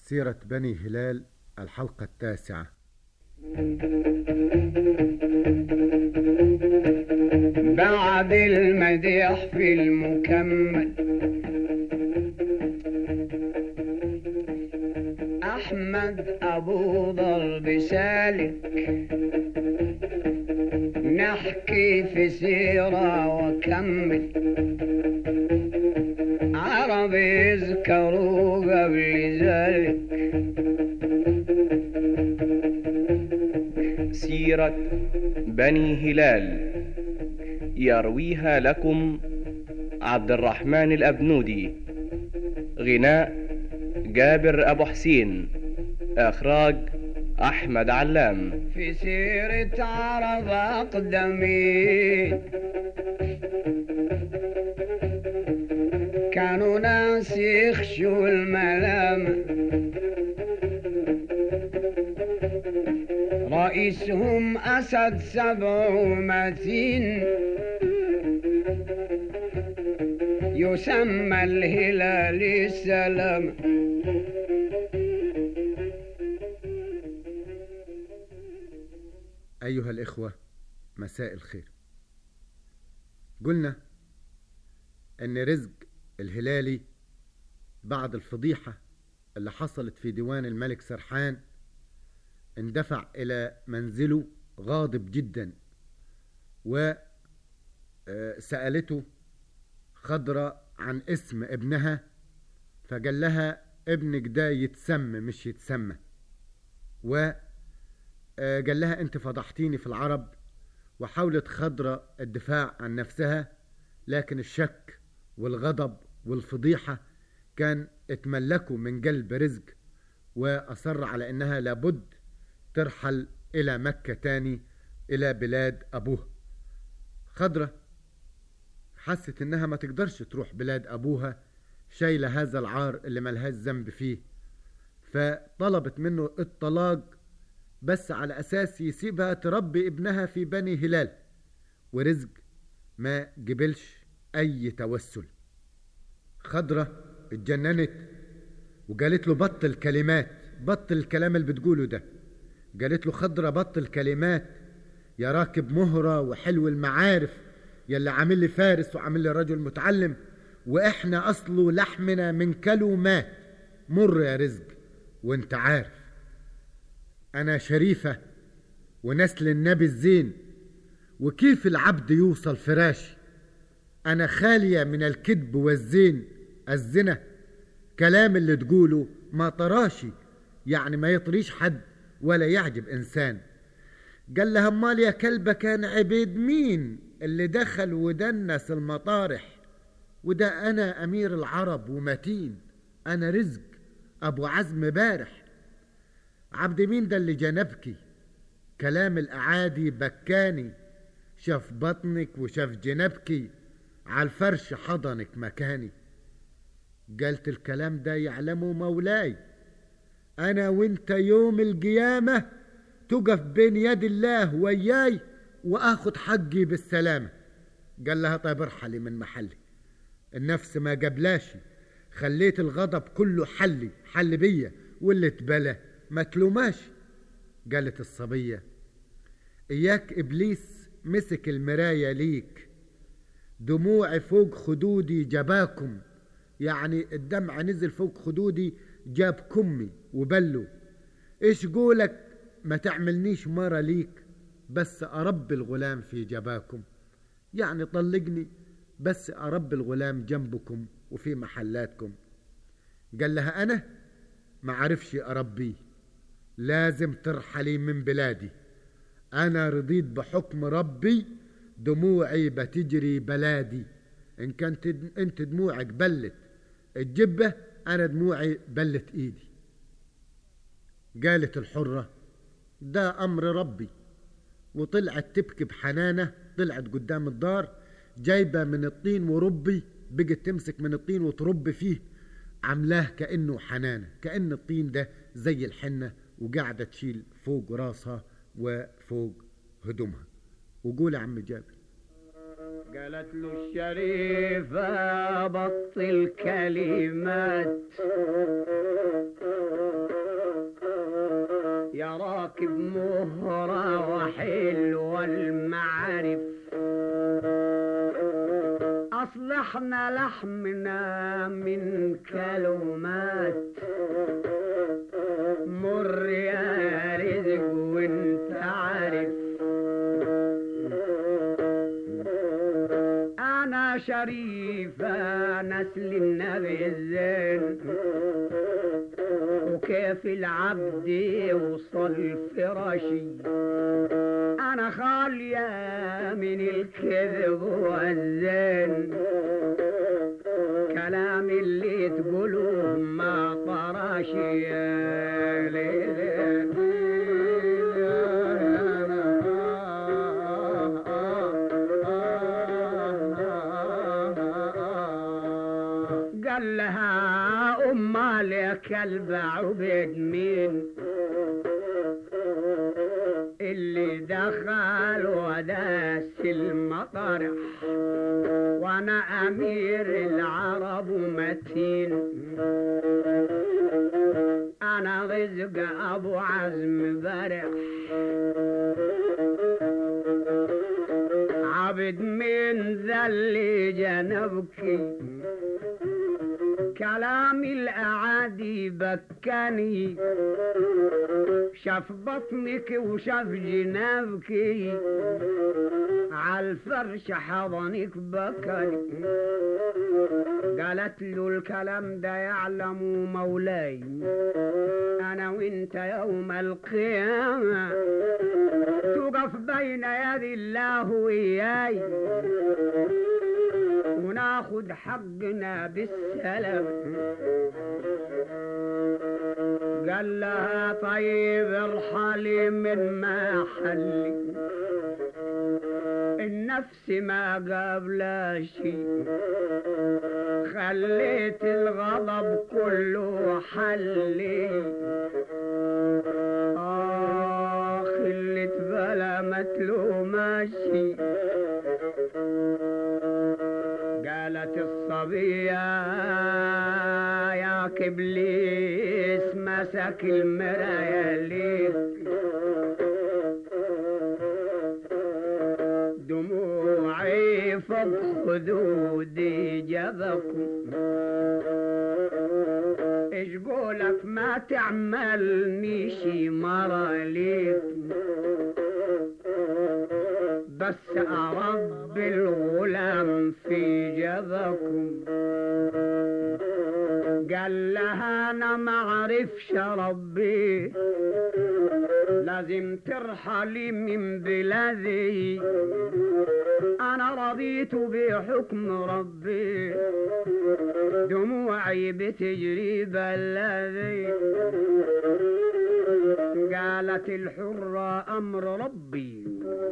سيرة بني هلال الحلقة التاسعة بعد المديح في المكمل أحمد أبو ضرب سالك نحكي في سيرة وكمل عرب يذكروا قبل ذلك سيرة بني هلال يرويها لكم عبد الرحمن الأبنودي غناء جابر أبو حسين إخراج أحمد علام في سيرة عرب أقدمين كانوا ناس يخشوا الملامة رئيسهم أسد سبع متين يسمى الهلال السلام أيها الإخوة مساء الخير قلنا أن رزق الهلالي بعد الفضيحة اللي حصلت في ديوان الملك سرحان اندفع إلى منزله غاضب جدا وسألته خضرة عن اسم ابنها فقال لها ابنك ده يتسمى مش يتسمى و قال لها انت فضحتيني في العرب وحاولت خضرة الدفاع عن نفسها لكن الشك والغضب والفضيحة كان اتملكوا من قلب رزق وأصر على انها لابد ترحل الى مكة تاني الى بلاد ابوها خضرة حست انها ما تقدرش تروح بلاد ابوها شايلة هذا العار اللي ملهاش ذنب فيه فطلبت منه الطلاق بس على أساس يسيبها تربي ابنها في بني هلال ورزق ما جبلش أي توسل خضرة اتجننت وقالت له بطل كلمات بطل الكلام اللي بتقوله ده قالت له خضرة بطل كلمات يا راكب مهرة وحلو المعارف يلي عامل لي فارس وعامل لي رجل متعلم واحنا اصله لحمنا من كلو مات مر يا رزق وانت عارف أنا شريفة ونسل النبي الزين وكيف العبد يوصل فراشي أنا خالية من الكذب والزين الزنا كلام اللي تقوله ما طراشي يعني ما يطريش حد ولا يعجب إنسان قال لها امال يا كلبة كان عبيد مين اللي دخل ودنس المطارح وده أنا أمير العرب ومتين أنا رزق أبو عزم بارح عبد مين ده اللي جنبكي كلام الأعادي بكاني شاف بطنك وشاف جنبكي على الفرش حضنك مكاني قالت الكلام ده يعلمه مولاي أنا وانت يوم القيامة تقف بين يد الله وياي وآخد حقي بالسلامة قال لها طيب ارحلي من محلي النفس ما قبلاشي خليت الغضب كله حلي حل بيا واللي اتبلى ما تلوماش قالت الصبية إياك إبليس مسك المراية ليك دموعي فوق خدودي جباكم يعني الدمع نزل فوق خدودي جاب كمي وبلو إيش قولك ما تعملنيش مرة ليك بس أرب الغلام في جباكم يعني طلقني بس أرب الغلام جنبكم وفي محلاتكم قال لها أنا ما عرفش أربيه لازم ترحلي من بلادي أنا رضيت بحكم ربي دموعي بتجري بلادي إن كانت أنت دموعك بلت الجبة أنا دموعي بلت إيدي قالت الحرة ده أمر ربي وطلعت تبكي بحنانة طلعت قدام الدار جايبة من الطين وربي بقت تمسك من الطين وتربي فيه عملاه كأنه حنانة كأن الطين ده زي الحنة وقاعدة تشيل فوق راسها وفوق هدومها وقول يا عم جابر قالت له الشريفة بطل كلمات راكب مهرة وحلوة المعارف أصلحنا لحمنا من كلمات مر يا رزق وانت عارف أنا شريفة نسل النبي الزين وكيف العبد يوصل فراشي أنا خالية من الكذب والزين كلام اللي تقولوه ما طراشي يا ليل قال لها أم لك البعبد مين اللي دخل وداس المطرح وانا امير العرب متين انا رزق ابو عزم برح عبد من ذا اللي جنبك كلام الأعادي بكاني شاف بطنك وشاف جنابك عالفرش حضنك بكاني قالت له الكلام ده يعلم مولاي أنا وانت يوم القيامة تقف بين يدي الله وياي وناخد حقنا بالسلام قال لها طيب ارحلي من محلي النفس ما قبل شيء خليت الغضب كله حلي آه خلت بلا متلو ماشي قالت الصبية يا كبليس مسك المراية ليك دموعي فوق خدودي جبكم ايش قولك ما تعملني شي مرة ليك بس أربي الغلام في جبكم قال لها أنا ما أعرفش ربي لازم ترحلي من بلادي أنا رضيت بحكم ربي دموعي بتجري بلادي قالت الحرة أمر ربي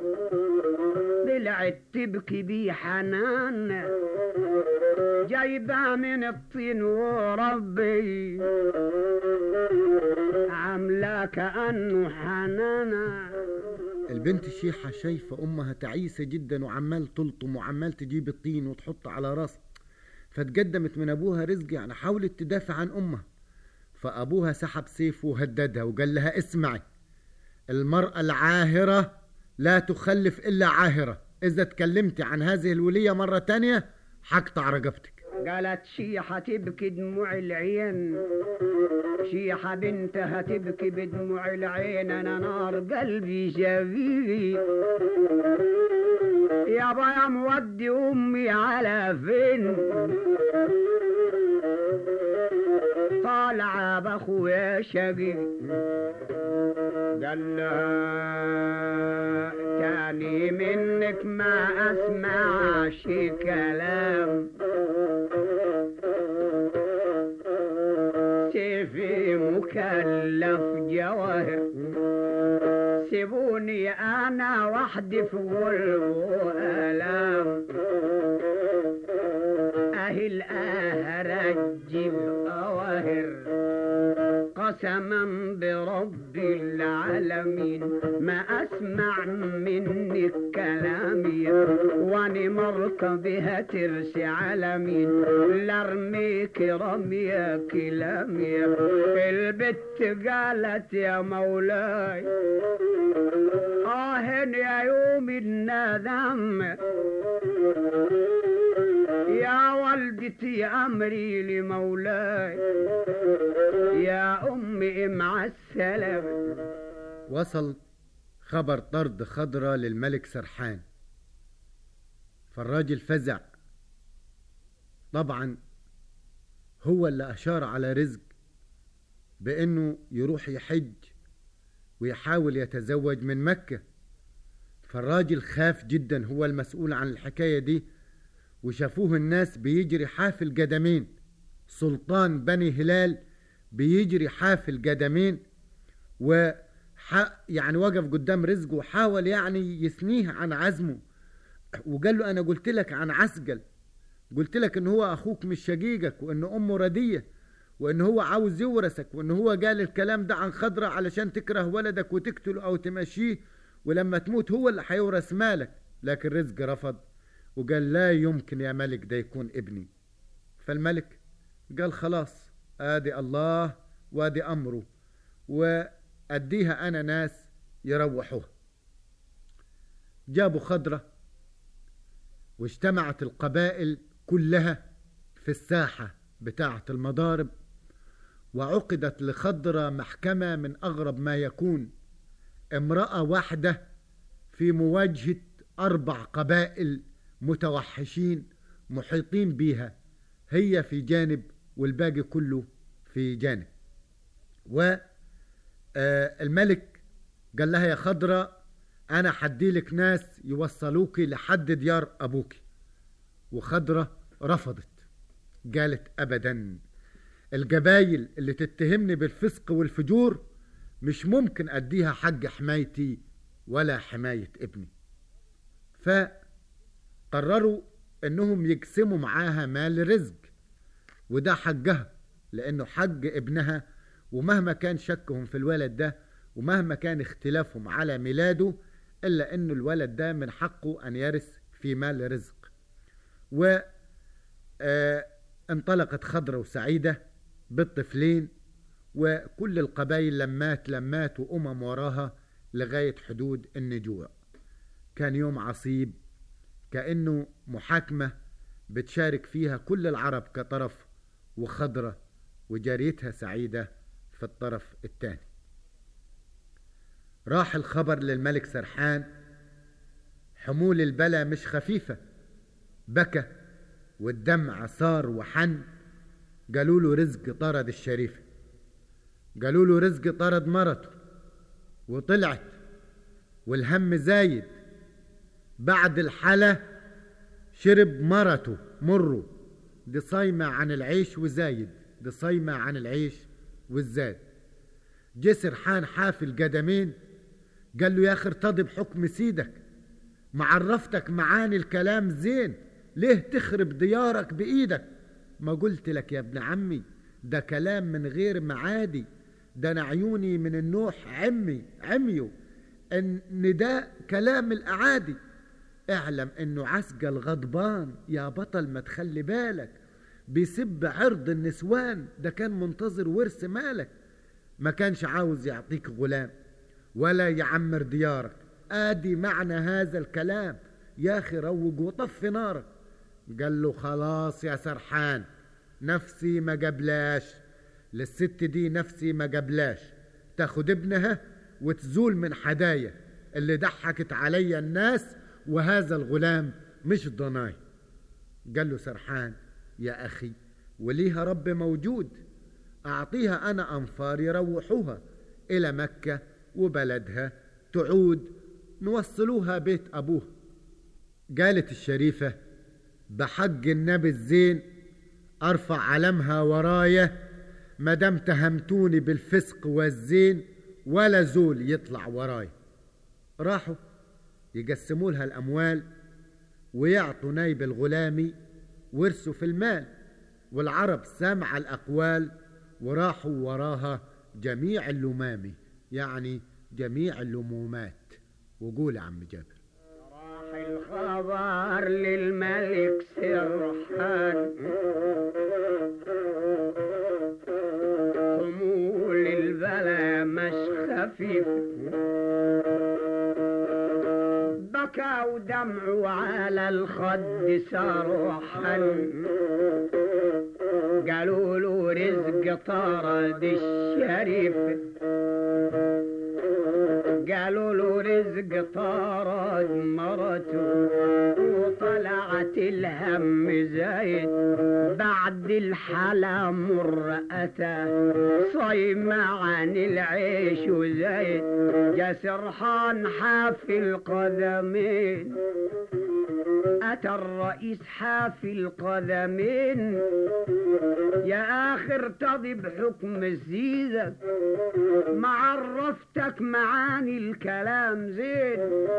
طلعت تبكي بي حنان جايبة من الطين وربي عاملة كأنه حنانة البنت الشيحة شايفة أمها تعيسة جدا وعمال تلطم وعمال تجيب الطين وتحط على راسها فتقدمت من أبوها رزق يعني حاولت تدافع عن أمها فأبوها سحب سيفه وهددها وقال لها اسمعي المرأة العاهرة لا تخلف إلا عاهرة إذا تكلمتي عن هذه الولية مرة تانية حقطع رقبتك قالت شيحة تبكي دموع العين شيحة بنتها تبكي بدموع العين أنا نار قلبي شبيبي يابا يا مودي أمي على فين طالعة بأخويا شقي قال لها تاني منك ما أسمع شي كلام سيفي مكلف جواهر سيبوني انا وحدي في غلب الام اهي الاهرج جيب اواهر قص قسما برب العالمين ما اسمع منك كلامي واني مركبها ترسي عالمين لارميك رمية كلامي البت قالت يا مولاي آه يا يوم الندم يا والدتي أمري لمولاي يا أمي مع السلامة وصل خبر طرد خضرة للملك سرحان فالراجل فزع طبعا هو اللي أشار على رزق بأنه يروح يحج ويحاول يتزوج من مكة فالراجل خاف جدا هو المسؤول عن الحكاية دي وشافوه الناس بيجري حافل قدمين سلطان بني هلال بيجري حافل قدمين و يعني وقف قدام رزقه وحاول يعني يثنيه عن عزمه وقال له انا قلت لك عن عسقل قلت لك ان هو اخوك مش شقيقك وان امه رديه وان هو عاوز يورثك وان هو قال الكلام ده عن خضرة علشان تكره ولدك وتقتله او تمشيه ولما تموت هو اللي هيورث مالك لكن رزق رفض وقال لا يمكن يا ملك ده يكون ابني فالملك قال خلاص ادي الله وادي امره واديها انا ناس يروحوها جابوا خضرة واجتمعت القبائل كلها في الساحة بتاعة المضارب وعقدت لخضرة محكمة من أغرب ما يكون امرأة واحدة في مواجهة أربع قبائل متوحشين محيطين بيها هي في جانب والباقي كله في جانب والملك قال لها يا خضرة أنا حديلك ناس يوصلوك لحد ديار أبوك وخضرة رفضت قالت أبدا الجبايل اللي تتهمني بالفسق والفجور مش ممكن أديها حق حمايتي ولا حماية ابني فقرروا انهم يقسموا معاها مال رزق وده حقها لانه حق ابنها ومهما كان شكهم في الولد ده ومهما كان اختلافهم على ميلاده الا انه الولد ده من حقه ان يرث في مال رزق و انطلقت خضرة وسعيدة بالطفلين وكل القبائل لمات لمات وأمم وراها لغاية حدود النجوع كان يوم عصيب كأنه محاكمة بتشارك فيها كل العرب كطرف وخضرة وجاريتها سعيدة في الطرف الثاني راح الخبر للملك سرحان حمول البلا مش خفيفة بكى والدمع صار وحن قالوا له رزق طرد الشريفة قالوا له رزق طرد مرته وطلعت والهم زايد بعد الحلا شرب مرته مره دي صايمة عن العيش وزايد دي صايمة عن العيش والزاد جه سرحان حافل قدمين قال له يا اخي ارتضي بحكم سيدك معرفتك معاني الكلام زين ليه تخرب ديارك بإيدك ما قلت لك يا ابن عمي ده كلام من غير معادي ده انا عيوني من النوح عمي عميو ان ده كلام الاعادي اعلم انه عسقل غضبان يا بطل ما تخلي بالك بيسب عرض النسوان ده كان منتظر ورث مالك ما كانش عاوز يعطيك غلام ولا يعمر ديارك ادي معنى هذا الكلام يا اخي روج وطفي نارك قال له خلاص يا سرحان نفسي ما قبلاش للست دي نفسي ما قبلاش تاخد ابنها وتزول من حدايا اللي ضحكت عليا الناس وهذا الغلام مش ضناي قال له سرحان يا أخي وليها رب موجود أعطيها أنا أنفار يروحوها إلى مكة وبلدها تعود نوصلوها بيت أبوها قالت الشريفة بحق النبي الزين أرفع علمها ورايا مدام تهمتوني بالفسق والزين ولا زول يطلع وراي راحوا يقسموا لها الأموال ويعطوا نايب الغلامي ورثوا في المال والعرب سمع الأقوال وراحوا وراها جميع اللمام يعني جميع اللمومات وقول يا عم جابر راح الخبر للملك سرحان حمول البلا مش خفيف بكى ودمعه على الخد سرحان قالوا له رزق طرد الشريف قالوا له رزق طرد مرته وطلعت الهم زايد بعد الحلا مر أتى صيم عن العيش وزايد جا سرحان حافي القدمين أتى الرئيس حافي القدمين يا آخر تضي بحكم سيدك ما عرفتك معاني الكلام زين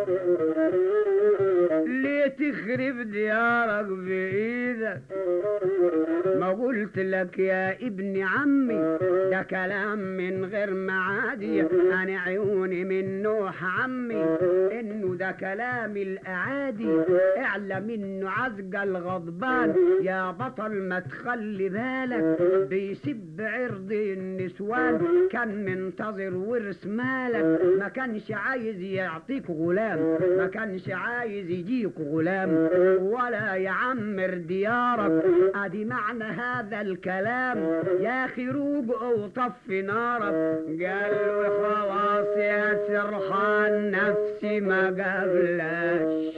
ليه تخرب ديارك بإيدك ما قلت لك يا ابن عمي ده كلام من غير معادي أنا عيوني من نوح عمي إنه ده كلام الأعادي اعلم إنه عزق الغضبان يا بطل ما تخلي بالك بيسب عرض النسوان كان منتظر ورث مالك ما كانش عايز يعطيك غلام ما كانش عايز يجيك غلام ولا يعمر ديارك ادي معنى هذا الكلام يا خروج او طفي نارك قال له خلاص يا سرحان نفسي ما قبلاش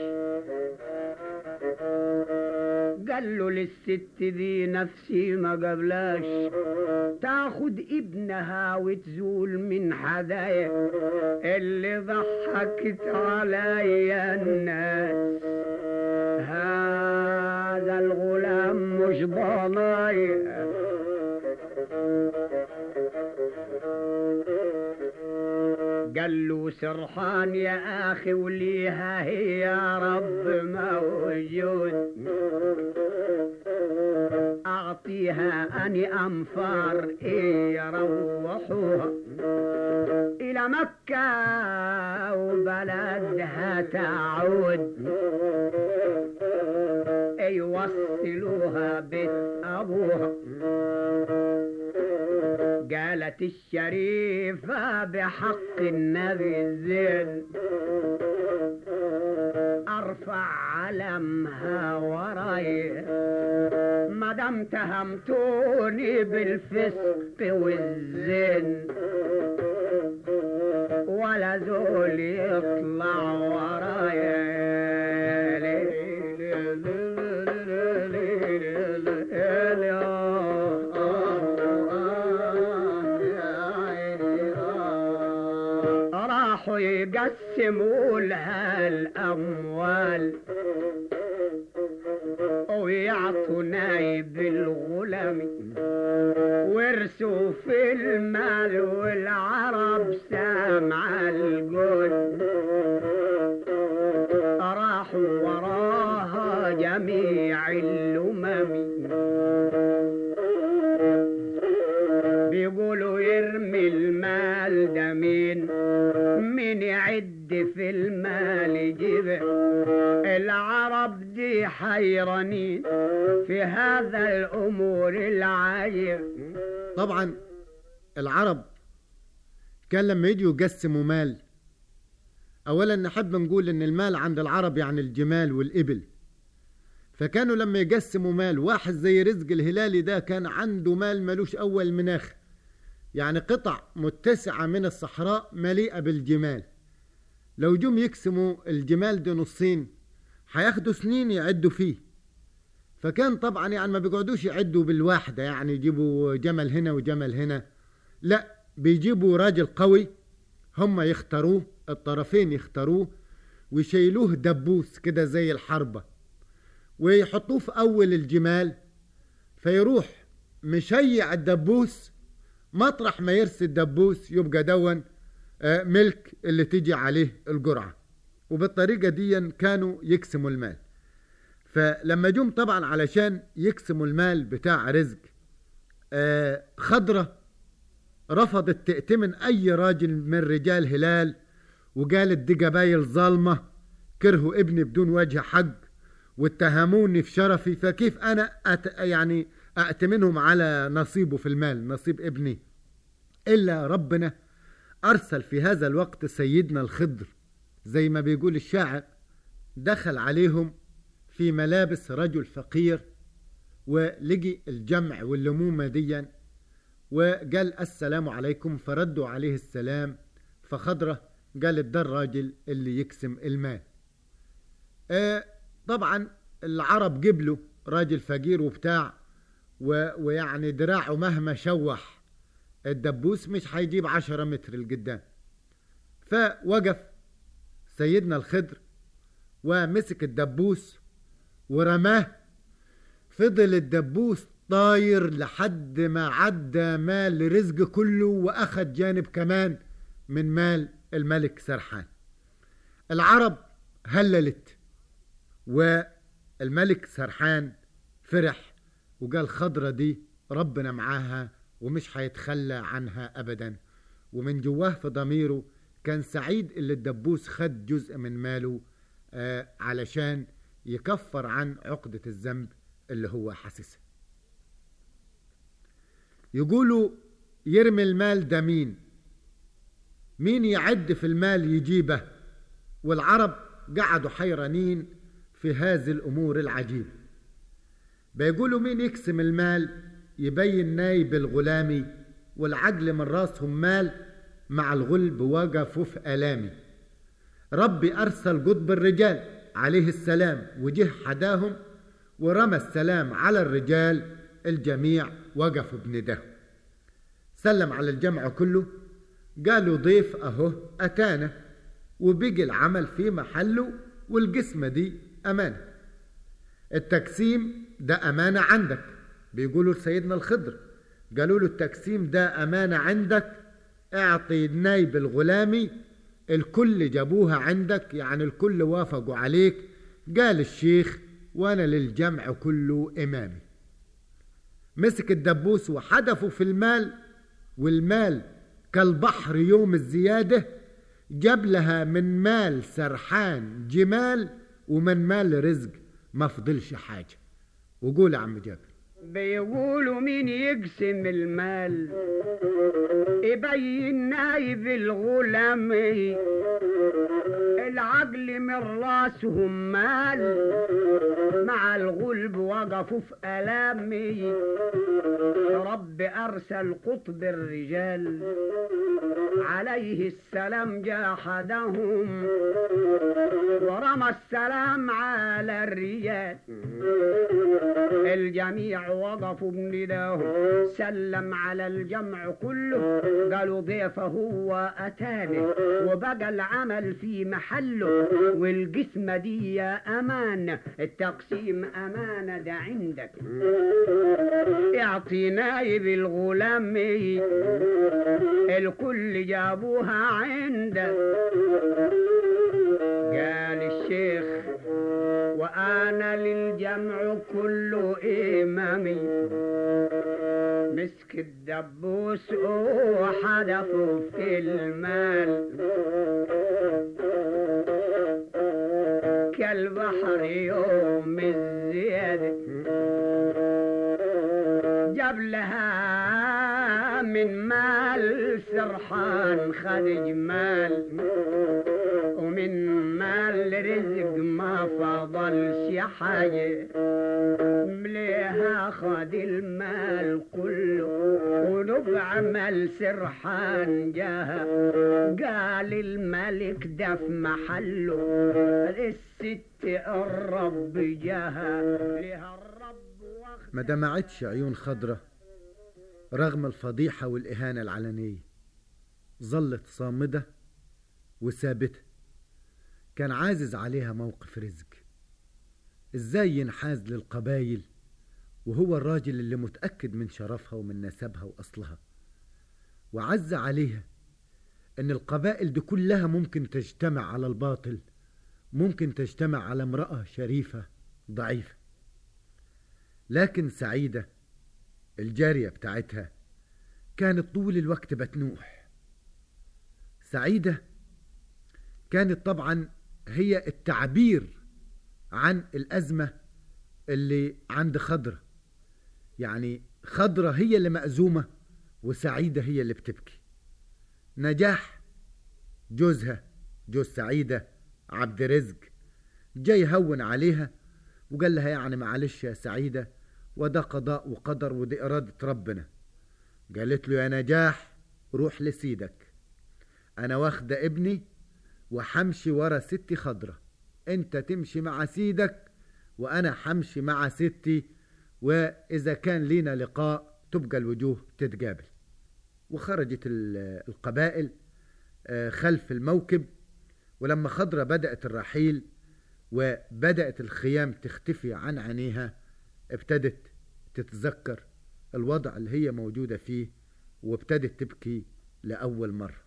قال له للست دي نفسي ما قبلاش تاخد ابنها وتزول من حدايا اللي ضحكت عليا الناس هذا الغلام مش ضنايا قال له سرحان يا اخي وليها هي يا رب موجود اعطيها اني انفار ايه يروحوها الى مكة وبلدها تعود يوصلوها بيت ابوها قالت الشريفة بحق النبي الزين ارفع علمها وراي ما دام تهمتوني بالفسق والزين ولا زول يطلع ورايا راحوا يقسموا لها الأموال ويعطوا نايب الغلام ورثوا في المال والعرب سامع القول راحوا وراها جميع الأمم بيقولوا يرمي المال ده مين مين يعد في المال يجيبه العرب دي حيرانين في هذا الأمور العجيب طبعا العرب كان لما يجوا يقسموا مال اولا نحب نقول ان المال عند العرب يعني الجمال والابل فكانوا لما يقسموا مال واحد زي رزق الهلالي ده كان عنده مال ملوش اول مناخ يعني قطع متسعة من الصحراء مليئة بالجمال لو جم يقسموا الجمال ده نصين هياخدوا سنين يعدوا فيه فكان طبعا يعني ما بيقعدوش يعدوا بالواحدة يعني يجيبوا جمل هنا وجمل هنا لا بيجيبوا راجل قوي هم يختاروه الطرفين يختاروه ويشيلوه دبوس كده زي الحربة ويحطوه في أول الجمال فيروح مشيع الدبوس مطرح ما يرسي الدبوس يبقى دون آه، ملك اللي تيجي عليه الجرعة وبالطريقة دي كانوا يقسموا المال فلما جم طبعا علشان يقسموا المال بتاع رزق آه، خضرة رفضت تأتمن أي راجل من رجال هلال وقالت دي جبايل ظالمة كرهوا ابني بدون وجه حق واتهموني في شرفي فكيف أنا أت يعني أأتمنهم على نصيبه في المال نصيب ابني إلا ربنا أرسل في هذا الوقت سيدنا الخضر زي ما بيقول الشاعر دخل عليهم في ملابس رجل فقير ولقي الجمع واللمومة ديا وقال السلام عليكم فردوا عليه السلام فخضرة قالت ده الراجل اللي يقسم المال آه طبعا العرب جبلوا راجل فقير وبتاع و ويعني دراعه مهما شوح الدبوس مش هيجيب عشرة متر لقدام فوقف سيدنا الخضر ومسك الدبوس ورماه فضل الدبوس طاير لحد ما عدى مال رزق كله واخد جانب كمان من مال الملك سرحان العرب هللت والملك سرحان فرح وقال خضرة دي ربنا معاها ومش هيتخلى عنها ابدا ومن جواه في ضميره كان سعيد اللي الدبوس خد جزء من ماله آه علشان يكفر عن عقدة الذنب اللي هو حاسسها يقولوا يرمي المال ده مين مين يعد في المال يجيبه والعرب قعدوا حيرانين في هذه الأمور العجيبة بيقولوا مين يقسم المال يبين نايب الغلامي والعجل من راسهم مال مع الغلب وقفوا في ألامي ربي أرسل قطب الرجال عليه السلام وجه حداهم ورمى السلام على الرجال الجميع وقفوا بنداه سلم على الجمع كله قالوا ضيف أهو أتانا وبقي العمل في محله والقسمة دي أمانة التقسيم ده أمانة عندك بيقولوا لسيدنا الخضر قالوا له التقسيم ده أمانة عندك اعطي النايب الغلامي الكل جابوها عندك يعني الكل وافقوا عليك قال الشيخ وانا للجمع كله امامي مسك الدبوس وحدفه في المال والمال كالبحر يوم الزيادة جاب لها من مال سرحان جمال ومن مال رزق ما فضلش حاجة وقول يا عم جابر بيقولوا مين يقسم المال يبين نايب الغلامي العقل من راسهم مال مع الغلب وقفوا في ألامي رب أرسل قطب الرجال عليه السلام جاحدهم ورمى السلام على الرجال الجميع وقفوا بنداه سلم على الجمع كله قالوا ضيفه هو أتاني وبقى العمل في محله والقسمة دي أمانة التقسيم أمانة ده عندك اعطي نايب الغلام الكل جابوها عندك قال الشيخ وأنا للجمع كله إمامي مسك الدبوس وحدفه في المال كالبحر يوم الزيادة جاب لها من مال سرحان خد جمال ومن مال رزق ما فضلش حاجة مليها خد المال كله ونبع مال سرحان جاها قال الملك ده في محله الست الرب جاها لها الرب واخد ما دمعتش عيون خضرة رغم الفضيحة والإهانة العلنية ظلت صامدة وثابتة كان عازز عليها موقف رزق ازاي ينحاز للقبايل وهو الراجل اللي متأكد من شرفها ومن نسبها وأصلها وعز عليها ان القبائل دي كلها ممكن تجتمع على الباطل ممكن تجتمع على امرأة شريفة ضعيفة لكن سعيدة الجارية بتاعتها كانت طول الوقت بتنوح سعيدة كانت طبعا هي التعبير عن الأزمة اللي عند خضرة يعني خضرة هي اللي مأزومة وسعيدة هي اللي بتبكي نجاح جوزها جوز سعيدة عبد رزق جاي يهون عليها وقال لها يعني معلش يا سعيدة وده قضاء وقدر ودي إرادة ربنا قالت له يا نجاح روح لسيدك أنا واخدة ابني وحمشي ورا ستي خضرة انت تمشي مع سيدك وأنا حمشي مع ستي وإذا كان لينا لقاء تبقى الوجوه تتقابل وخرجت القبائل خلف الموكب ولما خضرة بدأت الرحيل وبدأت الخيام تختفي عن عينيها ابتدت تتذكر الوضع اللي هي موجودة فيه وابتدت تبكي لأول مرة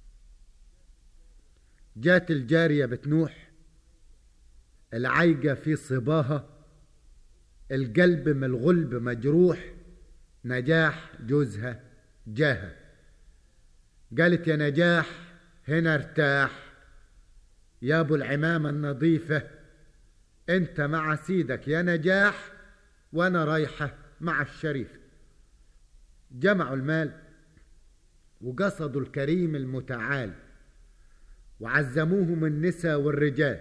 جات الجارية بتنوح العيقة في صباها القلب من الغلب مجروح نجاح جوزها جاها قالت يا نجاح هنا ارتاح يا ابو العمامة النظيفة انت مع سيدك يا نجاح وانا رايحة مع الشريف جمعوا المال وقصدوا الكريم المتعال وعزموهم النساء والرجال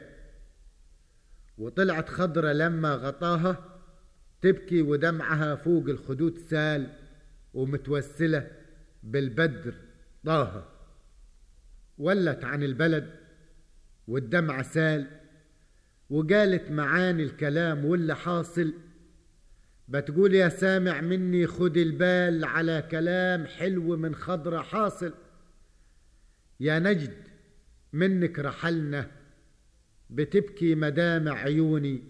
وطلعت خضرة لما غطاها تبكي ودمعها فوق الخدود سال ومتوسلة بالبدر طه ولت عن البلد والدمع سال وقالت معاني الكلام واللي حاصل بتقول يا سامع مني خد البال على كلام حلو من خضرة حاصل يا نجد منك رحلنا بتبكي مدامع عيوني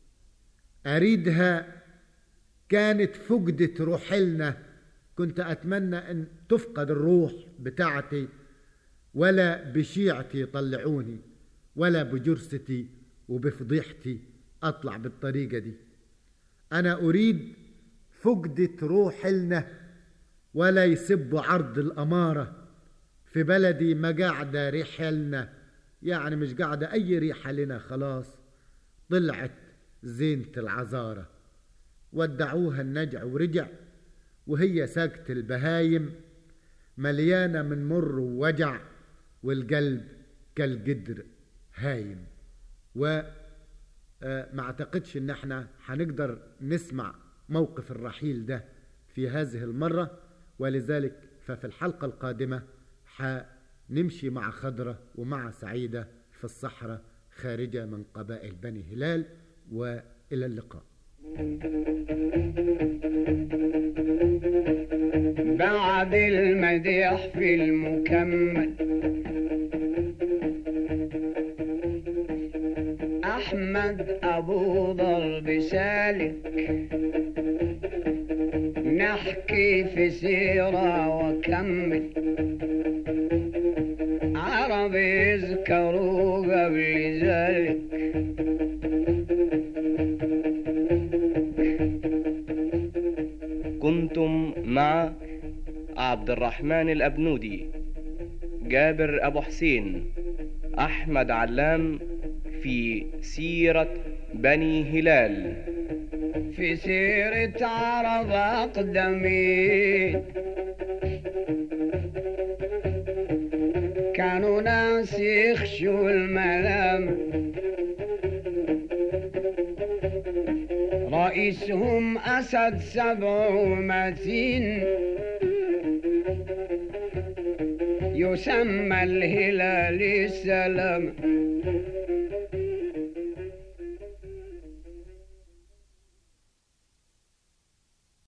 أريدها كانت فقدت روحلنا كنت أتمنى أن تفقد الروح بتاعتي ولا بشيعتي يطلعوني ولا بجرستي وبفضيحتي أطلع بالطريقة دي أنا أريد فقدة روح لنا ولا يسبوا عرض الأمارة في بلدي ما قاعدة ريحة لنا يعني مش قاعدة أي ريحة لنا خلاص طلعت زينة العذارة ودعوها النجع ورجع وهي ساكت البهايم مليانة من مر ووجع والقلب كالقدر هايم و ما اعتقدش ان احنا هنقدر نسمع موقف الرحيل ده في هذه المرة ولذلك ففي الحلقة القادمة حنمشي مع خضرة ومع سعيدة في الصحراء خارجة من قبائل بني هلال وإلى اللقاء بعد المديح في المكمل أحمد أبو ضرب سالك نحكي في سيرة وكمل عرب يذكروا قبل ذلك كنتم مع عبد الرحمن الأبنودي جابر أبو حسين أحمد علام في سيرة بني هلال في سيرة عرب أقدمين كانوا ناس يخشوا الملام رئيسهم أسد سبع ومتين يسمى الهلال السلام